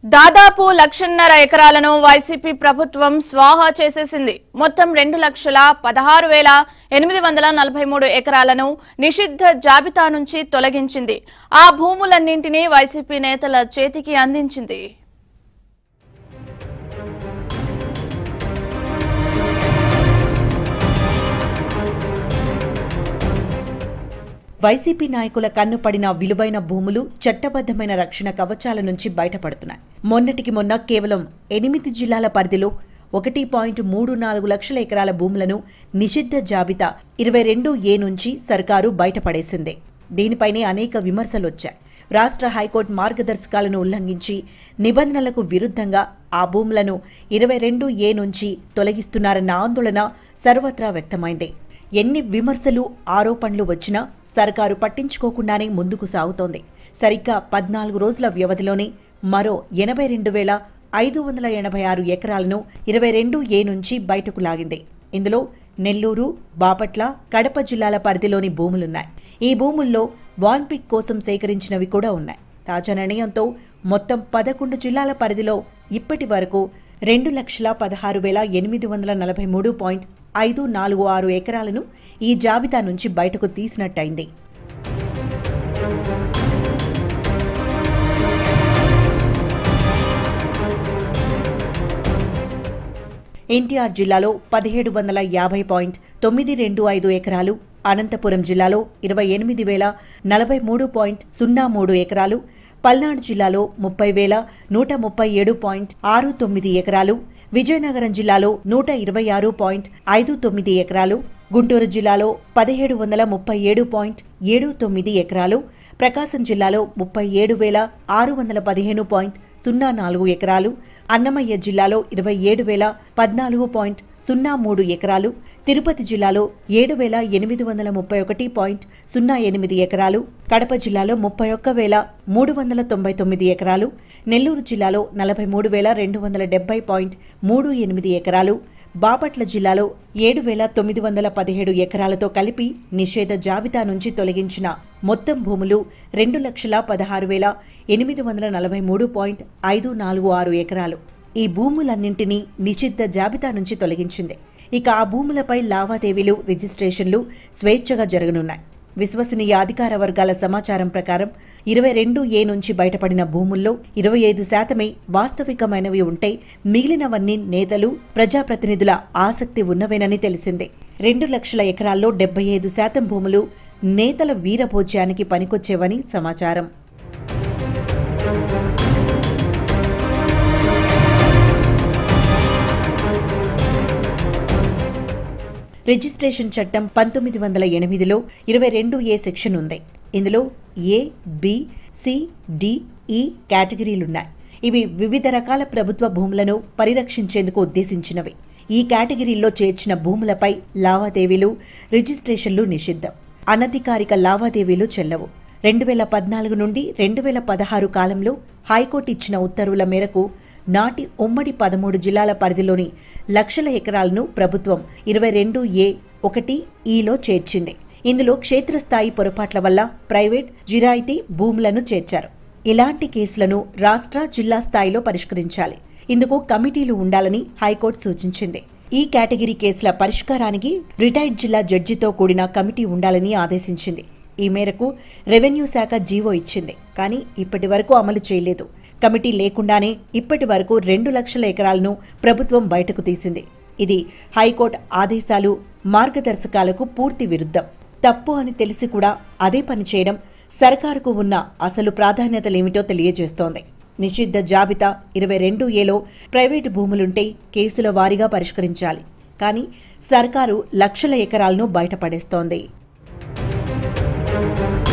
దాదాపు లక్షన్నర ఎకరాలను వైసీపీ ప్రభుత్వం స్వాహా చేసేసింది మొత్తం రెండు లక్షల పదహారు వేల ఎనిమిది వందల నలభై మూడు ఎకరాలను నిషిద్ధ జాబితా నుంచి తొలగించింది ఆ భూములన్నింటినీ వైసీపీ నేతల చేతికి అందించింది వైసీపీ నాయకుల కన్నుపడిన విలువైన భూములు చట్టబద్దమైన రక్షణ కవచాల నుంచి బయటపడుతున్నాయి మొన్నటికి మొన్న కేవలం ఎనిమిది జిల్లాల పరిధిలో ఒకటి పాయింట్ మూడు నాలుగు లక్షల ఎకరాల భూములను నిషిద్ధ జాబితా ఇరవై రెండు ఏ నుంచి సర్కారు బయటపడేసింది దీనిపైనే అనేక విమర్శలొచ్చాయి రాష్ట్ర హైకోర్టు మార్గదర్శకాలను ఉల్లంఘించి నిబంధనలకు విరుద్ధంగా ఆ భూములను ఇరవై రెండు ఏ నుంచి తొలగిస్తున్నారన్న ఆందోళన సర్వత్రా వ్యక్తమైంది ఎన్ని విమర్శలు ఆరోపణలు వచ్చినా సర్కారు పట్టించుకోకుండానే ముందుకు సాగుతోంది సరిగ్గా పద్నాలుగు రోజుల వ్యవధిలోనే మరో ఎనభై రెండు వేల ఐదు వందల ఎనభై ఆరు ఎకరాలను ఇరవై రెండు ఏ నుంచి బయటకు లాగింది ఇందులో నెల్లూరు బాపట్ల కడప జిల్లాల పరిధిలోని భూములున్నాయి ఈ భూముల్లో వాన్పిక్ కోసం సేకరించినవి కూడా ఉన్నాయి తాజా నిర్ణయంతో మొత్తం పదకొండు జిల్లాల పరిధిలో ఇప్పటి వరకు రెండు లక్షల పదహారు వేల ఎనిమిది వందల నలభై మూడు పాయింట్ ఐదు నాలుగు ఆరు ఎకరాలను ఈ జాబితా నుంచి బయటకు తీసినట్టయింది ఎన్టీఆర్ జిల్లాలో పదిహేడు వందల యాభై పాయింట్ తొమ్మిది రెండు ఐదు ఎకరాలు అనంతపురం జిల్లాలో ఇరవై ఎనిమిది వేల నలభై మూడు పాయింట్ సున్నా మూడు ఎకరాలు పల్నాడు జిల్లాలో ముప్పై వేల నూట ముప్పై ఏడు పాయింట్ ఆరు తొమ్మిది ఎకరాలు విజయనగరం జిల్లాలో నూట ఇరవై ఆరు పాయింట్ ఐదు తొమ్మిది ఎకరాలు గుంటూరు జిల్లాలో పదిహేడు వందల ముప్పై ఏడు పాయింట్ ఏడు తొమ్మిది ఎకరాలు ప్రకాశం జిల్లాలో ముప్పై ఏడు వేల ఆరు వందల పదిహేను పాయింట్ సున్నా నాలుగు ఎకరాలు అన్నమయ్య జిల్లాలో ఇరవై ఏడు వేల పద్నాలుగు పాయింట్ సున్నా మూడు ఎకరాలు తిరుపతి జిల్లాలో ఏడు వేల ఎనిమిది వందల ముప్పై ఒకటి పాయింట్ సున్నా ఎనిమిది ఎకరాలు కడప జిల్లాలో ముప్పై ఒక్క వేల మూడు వందల తొంభై తొమ్మిది ఎకరాలు నెల్లూరు జిల్లాలో నలభై మూడు వేల రెండు వందల డెబ్బై పాయింట్ మూడు ఎనిమిది ఎకరాలు బాపట్ల జిల్లాలో ఏడు వేల తొమ్మిది వందల పదిహేడు ఎకరాలతో కలిపి నిషేధ జాబితా నుంచి తొలగించిన మొత్తం భూములు రెండు లక్షల పదహారు వేల ఎనిమిది వందల నలభై మూడు పాయింట్ ఐదు నాలుగు ఆరు ఎకరాలు ఈ భూములన్నింటినీ నిషిద్ధ జాబితా నుంచి తొలగించింది ఇక ఆ భూములపై లావాదేవీలు రిజిస్ట్రేషన్లు స్వేచ్ఛగా జరగనున్నాయి విశ్వసనీయ అధికార వర్గాల సమాచారం ప్రకారం ఇరవై రెండు ఏ నుంచి బయటపడిన భూముల్లో ఇరవై ఐదు శాతమే వాస్తవికమైనవి ఉంటే మిగిలినవన్నీ నేతలు ప్రజాప్రతినిధుల ఆసక్తి ఉన్నవేనని తెలిసిందే రెండు లక్షల ఎకరాల్లో డెబ్బై ఐదు శాతం భూములు నేతల వీరభోజ్యానికి పనికొచ్చేవని సమాచారం రిజిస్ట్రేషన్ చట్టం పంతొమ్మిది వందల ఎనిమిదిలో ఇరవై రెండు ఏ సెక్షన్ ఉంది ఇందులో ఏ బి సి డి ఈ కేటగిరీలున్నాయి ఇవి వివిధ రకాల ప్రభుత్వ భూములను పరిరక్షించేందుకు ఉద్దేశించినవి ఈ కేటగిరీల్లో చేర్చిన భూములపై లావాదేవీలు రిజిస్ట్రేషన్లు నిషిద్ధం అనధికారిక లావాదేవీలు చెల్లవు రెండు వేల పద్నాలుగు నుండి రెండు వేల పదహారు కాలంలో హైకోర్టు ఇచ్చిన ఉత్తర్వుల మేరకు నాటి ఉమ్మడి పదమూడు జిల్లాల పరిధిలోని లక్షల ఎకరాలను ప్రభుత్వం ఇరవై రెండు ఏ ఒకటి ఈలో చేర్చింది ఇందులో క్షేత్రస్థాయి పొరపాట్ల వల్ల ప్రైవేట్ జిరాయితీ భూములను చేర్చారు ఇలాంటి కేసులను రాష్ట్ర జిల్లా స్థాయిలో పరిష్కరించాలి ఇందుకు కమిటీలు ఉండాలని హైకోర్టు సూచించింది ఈ కేటగిరీ కేసుల పరిష్కారానికి రిటైర్డ్ జిల్లా జడ్జితో కూడిన కమిటీ ఉండాలని ఆదేశించింది ఈ మేరకు రెవెన్యూ శాఖ జీవో ఇచ్చింది కానీ ఇప్పటి వరకు అమలు చేయలేదు కమిటీ లేకుండానే ఇప్పటి వరకు రెండు లక్షల ఎకరాలను ప్రభుత్వం బయటకు తీసింది ఇది హైకోర్టు ఆదేశాలు మార్గదర్శకాలకు పూర్తి విరుద్ధం తప్పు అని తెలిసి కూడా అదే పని చేయడం సర్కారుకు ఉన్న అసలు ప్రాధాన్యతలేమిటో తెలియజేస్తోంది నిషిద్ధ జాబితా ఇరవై రెండు ఏలో ప్రైవేటు భూములుంటే కేసుల వారీగా పరిష్కరించాలి కానీ సర్కారు లక్షల ఎకరాలను బయటపడేస్తోంది